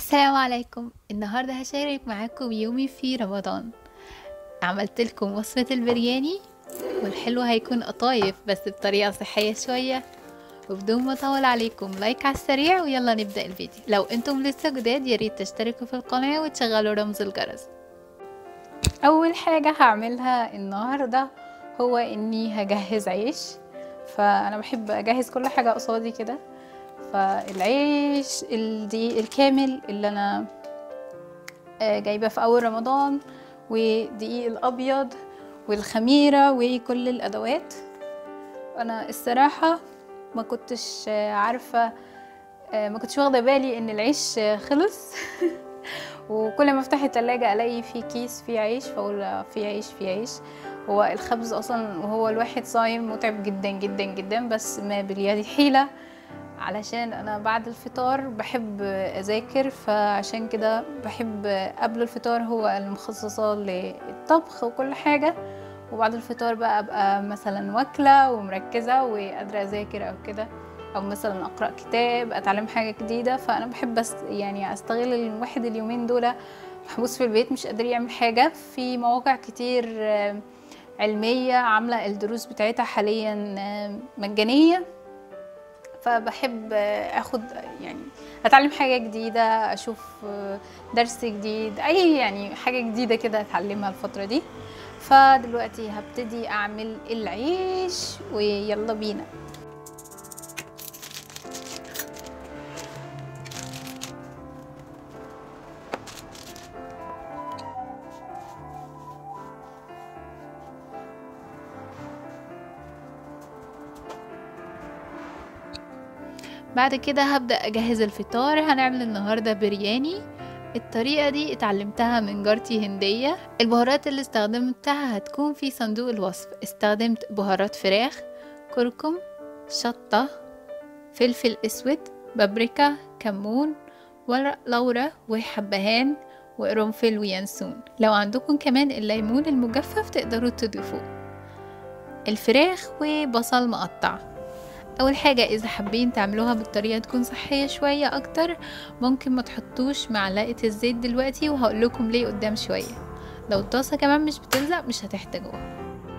السلام عليكم النهاردة هشارك معاكم يومي في رمضان عملت لكم وصفة البرياني والحلو هيكون قطايف بس بطريقة صحية شوية وبدون ما اطول عليكم لايك على السريع ويلا نبدأ الفيديو لو انتم لسه جداد ياريت تشتركوا في القناة وتشغلوا رمز الجرس اول حاجة هعملها النهاردة هو اني هجهز عيش فانا بحب اجهز كل حاجة قصادي كده فالعيش الدقيق الكامل اللي انا جايبه في اول رمضان ودقيق الابيض والخميره وكل الادوات انا الصراحه ما كنتش عارفه ما كنتش واخده بالي ان العيش خلص وكل ما افتح التلاجة الاقي في كيس فيه عيش فاقول في عيش في عيش هو الخبز اصلا وهو الواحد صايم متعب جدا جدا جدا بس ما باليد حيله علشان انا بعد الفطار بحب اذاكر فعشان كده بحب قبل الفطار هو المخصصة للطبخ وكل حاجة وبعد الفطار بقى ابقى مثلا واكلة ومركزة وقادرة اذاكر او كده او مثلا اقرا كتاب اتعلم حاجة جديدة فانا بحب بس يعني استغل الواحد اليومين دول محبوس في البيت مش قادر يعمل حاجة في مواقع كتير علمية عاملة الدروس بتاعتها حاليا مجانية فبحب اخد يعني اتعلم حاجه جديده اشوف درس جديد اي يعني حاجه جديده كده اتعلمها الفتره دي فدلوقتي هبتدي اعمل العيش ويلا بينا بعد كده هبدأ أجهز الفطار هنعمل النهاردة برياني الطريقة دي اتعلمتها من جارتي هندية البهارات اللي استخدمتها هتكون في صندوق الوصف استخدمت بهارات فراخ كركم شطة فلفل اسود بابريكا كمون ورق لورا وحبهان وقرنفل وينسون لو عندكم كمان الليمون المجفف تقدروا تضيفوه الفراخ وبصل مقطع اول حاجة اذا حابين تعملوها بالطريقة تكون صحية شوية اكتر ممكن ما تحطوش معلقة الزيت دلوقتي وهقول لكم ليه قدام شوية لو الطاسة كمان مش بتلزق مش هتحتاجوها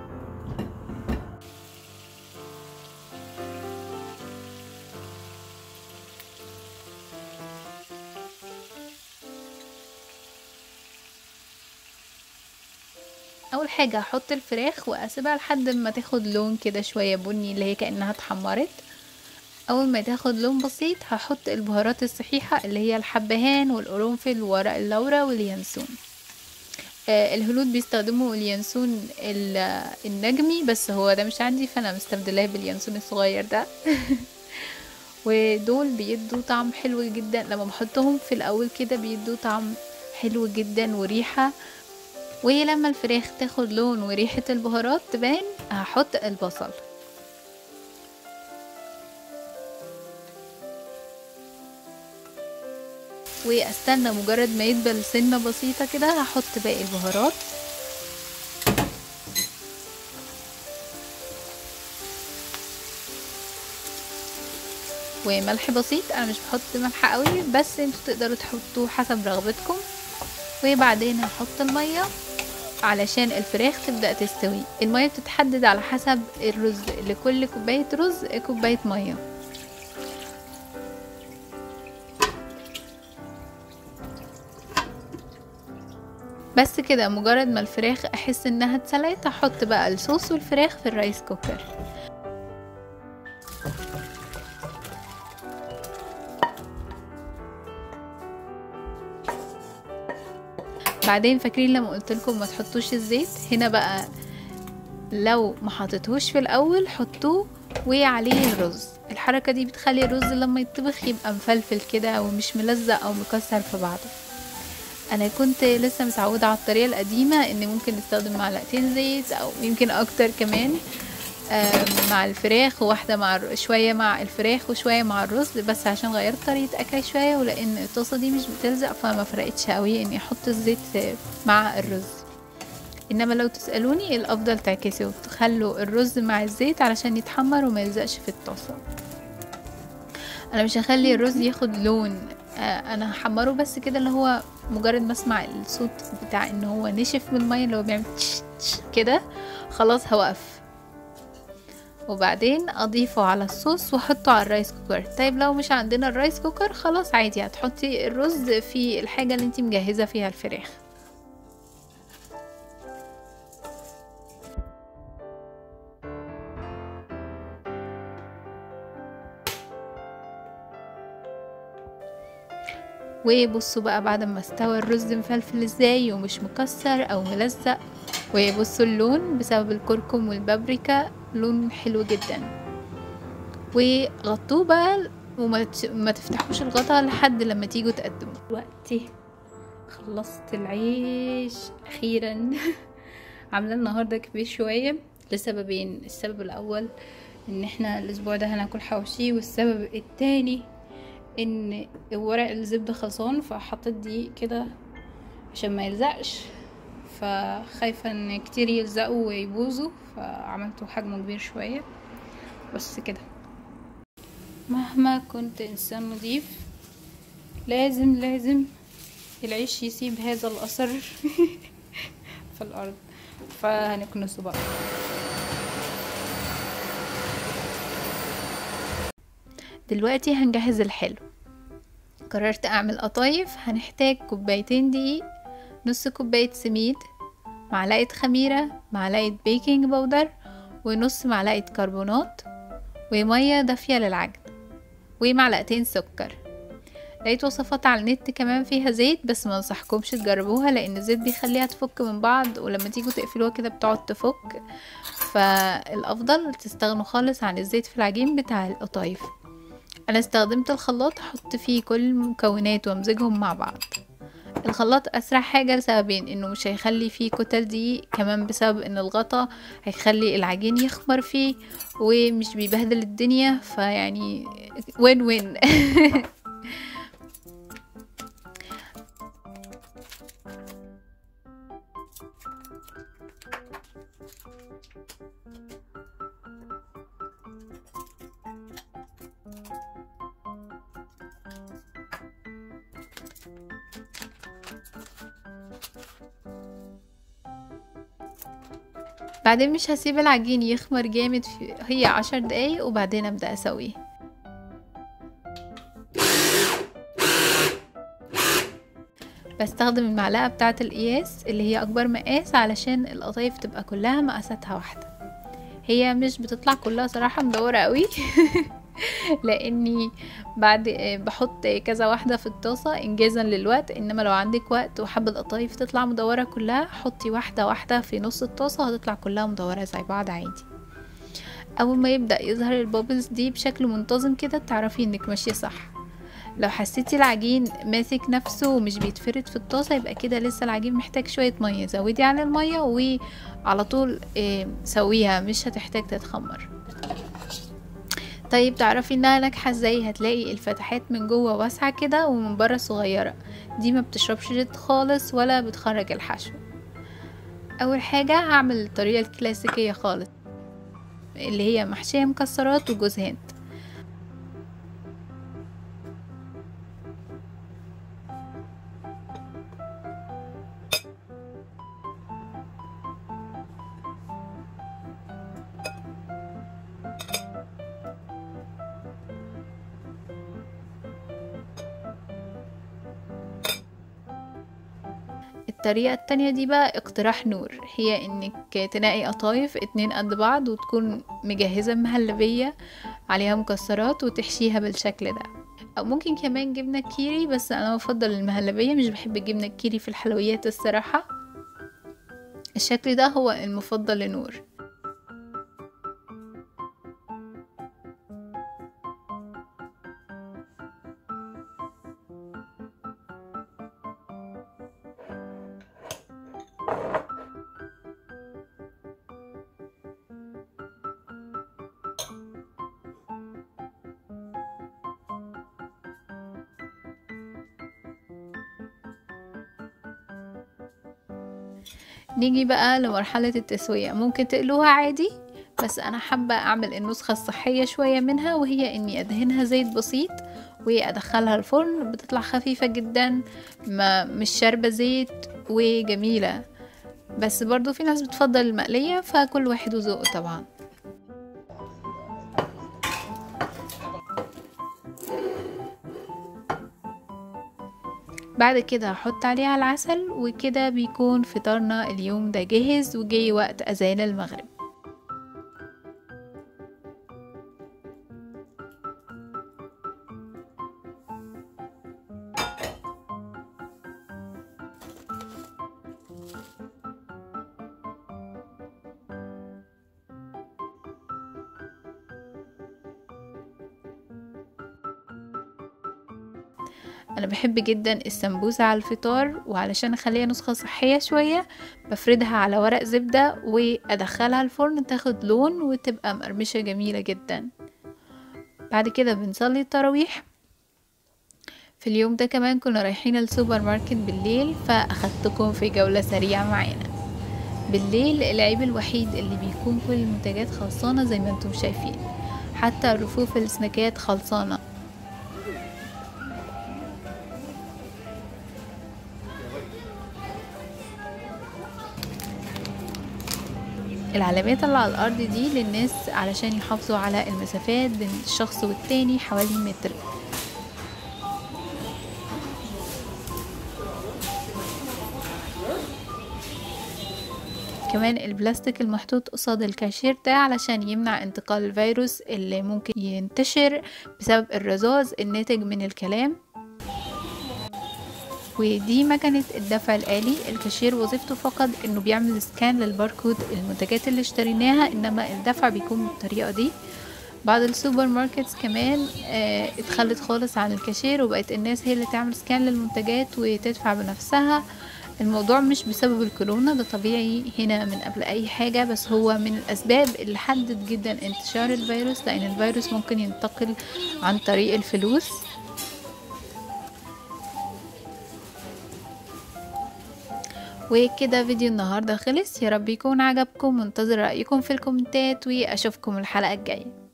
اول حاجة هحط الفراخ واسيبها لحد ما تاخد لون كده شوية بني اللي هي كأنها اتحمرت اول ما تاخد لون بسيط هحط البهارات الصحيحة اللي هي الحبهان والقرنفل وورق اللورا واليانسون آه الهنود بيستخدموا اليانسون النجمي بس هو ده مش عندي فانا مستبدلاه باليانسون الصغير ده ودول بيدوا طعم حلو جدا لما بحطهم في الاول كده بيدوا طعم حلو جدا وريحة ولما الفراخ تاخد لون وريحة البهارات تبان هحط البصل واستنى مجرد ما يدبل سنة بسيطة كده هحط باقي البهارات وملح بسيط انا مش بحط ملح قوي بس انتوا تقدروا تحطوه حسب رغبتكم وبعدين هحط الميه علشان الفراخ تبدأ تستوي المية بتتحدد على حسب الرز لكل كوباية رز كوباية مية بس كده مجرد ما الفراخ احس انها اتسلقت هحط بقى الصوص والفراخ في الرايس كوكر بعدين فاكرين لما قلت لكم ما تحطوش الزيت هنا بقى لو ما حطيتهوش في الاول حطوه وعليه الرز الحركه دي بتخلي الرز لما يطبخ يبقى مفلفل كده ومش ملزق او مكسر في بعضه انا كنت لسه متعوده على الطريقه القديمه ان ممكن نستخدم معلقتين زيت او يمكن اكتر كمان مع الفراخ وواحده مع شويه مع الفراخ وشويه مع الرز بس عشان غيرت طريقه اكلي شويه ولان الطاسه دي مش بتلزق فما فرقتش قوي اني احط الزيت مع الرز انما لو تسالوني الافضل تعكسوا تخلوا الرز مع الزيت علشان يتحمر وما يلزقش في الطاسه انا مش هخلي الرز ياخد لون آه انا هحمره بس كده اللي هو مجرد ما اسمع الصوت بتاع ان هو نشف من الميه اللي هو بيعمل تش تش كده خلاص هوقف وبعدين اضيفه على الصوص واحطه على الرايس كوكر طيب لو مش عندنا الرايس كوكر خلاص عادي هتحطي الرز في الحاجه اللي انت مجهزه فيها الفراخ وبصوا بقى بعد ما استوى الرز مفلفل ازاي ومش مكسر او ملزق وبصوا اللون بسبب الكركم والبابريكا لون حلو جدا وغطوه بقى وما ت- ما تفتحوش الغطا لحد لما تيجوا تقدموا دلوقتي خلصت العيش اخيرا عامله النهارده كبير شويه لسببين السبب الاول ان احنا الاسبوع ده هناكل حوشي والسبب التاني ان ورق الزبده خلصان فحطيت دي كده عشان ما يلزقش فخايفه ان كتير يلزقوا ويبوظوا فعملته حجمه كبير شويه بس كده مهما كنت انسان نضيف لازم لازم العيش يسيب هذا الاثر في الارض فهنكنسه بقى دلوقتي هنجهز الحلو قررت اعمل قطايف هنحتاج كوبايتين دقيق نص كوباية سميد معلقة خميرة معلقة بيكنج باودر ونص معلقة كربونات ومية دافية للعجن ومعلقتين سكر لقيت وصفات على النت كمان فيها زيت بس ما انصحكمش تجربوها لان الزيت بيخليها تفك من بعض ولما تيجوا تقفلوها كده بتقعد تفك فالافضل تستغنوا خالص عن الزيت في العجين بتاع القطايف انا استخدمت الخلاط احط فيه كل المكونات وامزجهم مع بعض الخلاط اسرع حاجه لسببين انه مش هيخلي فيه كتل دقيق كمان بسبب ان الغطا هيخلي العجين يخمر فيه ومش بيبهدل الدنيا فيعني وين وين بعدين مش هسيب العجين يخمر جامد في هي عشر دقايق وبعدين ابدا اسويه بستخدم المعلقة بتاعة القياس اللي هي أكبر مقاس علشان القطايف تبقى كلها مقاساتها واحدة هي مش بتطلع كلها صراحة مدورة قوي لاني بعد بحط كذا واحده في الطاسه انجازا للوقت انما لو عندك وقت وحابه القطايف تطلع مدوره كلها حطي واحده واحده في نص الطاسه هتطلع كلها مدوره زي بعض عادي اول ما يبدا يظهر البابلز دي بشكل منتظم كده تعرفي انك ماشيه صح لو حسيتي العجين ماسك نفسه ومش بيتفرد في الطاسه يبقى كده لسه العجين محتاج شويه ميه زودي على الميه وعلى طول سويها مش هتحتاج تتخمر طيب تعرفي انها ناجحه ازاي هتلاقي الفتحات من جوه واسعه كده ومن بره صغيره دي ما بتشربش زيت خالص ولا بتخرج الحشو اول حاجه هعمل الطريقه الكلاسيكيه خالص اللي هي محشيه مكسرات وجوز هند الطريقة التانية دي بقى اقتراح نور هي انك تنقي قطايف اتنين قد بعض وتكون مجهزة مهلبية عليها مكسرات وتحشيها بالشكل ده او ممكن كمان جبنة كيري بس انا بفضل المهلبية مش بحب الجبنة الكيري في الحلويات الصراحة الشكل ده هو المفضل لنور نيجي بقى لمرحلة التسوية ممكن تقلوها عادي بس أنا حابة أعمل النسخة الصحية شوية منها وهي إني أدهنها زيت بسيط وادخلها الفرن بتطلع خفيفة جدا ما مش شاربة زيت وجميلة بس برضو في ناس بتفضل المقلية فكل واحد وذوقه طبعا بعد كده هحط عليها العسل وكده بيكون فطارنا اليوم ده جاهز وجاي وقت اذان المغرب انا بحب جدا السمبوسة على الفطار وعلشان اخليها نسخة صحية شوية بفردها على ورق زبدة وادخلها الفرن تاخد لون وتبقى مقرمشة جميلة جدا بعد كده بنصلي التراويح في اليوم ده كمان كنا رايحين السوبر ماركت بالليل فاخدتكم في جولة سريعة معانا بالليل العيب الوحيد اللي بيكون كل المنتجات خلصانة زي ما انتم شايفين حتى رفوف السناكات خلصانة العلامات اللي على الأرض دي للناس علشان يحافظوا على المسافات بين الشخص والتاني حوالي متر كمان البلاستيك المحطوط قصاد الكاشير ده علشان يمنع انتقال الفيروس اللي ممكن ينتشر بسبب الرذاذ الناتج من الكلام ودي مكنة الدفع الآلي الكاشير وظيفته فقط انه بيعمل سكان للباركود المنتجات اللي اشتريناها انما الدفع بيكون بالطريقة دي بعض السوبر ماركتس كمان اه اتخلت خالص عن الكاشير وبقت الناس هي اللي تعمل سكان للمنتجات وتدفع بنفسها الموضوع مش بسبب الكورونا ده طبيعي هنا من قبل اي حاجة بس هو من الاسباب اللي حدد جدا انتشار الفيروس لان الفيروس ممكن ينتقل عن طريق الفلوس وكده فيديو النهاردة خلص يا رب يكون عجبكم منتظر رأيكم في الكومنتات واشوفكم الحلقة الجاية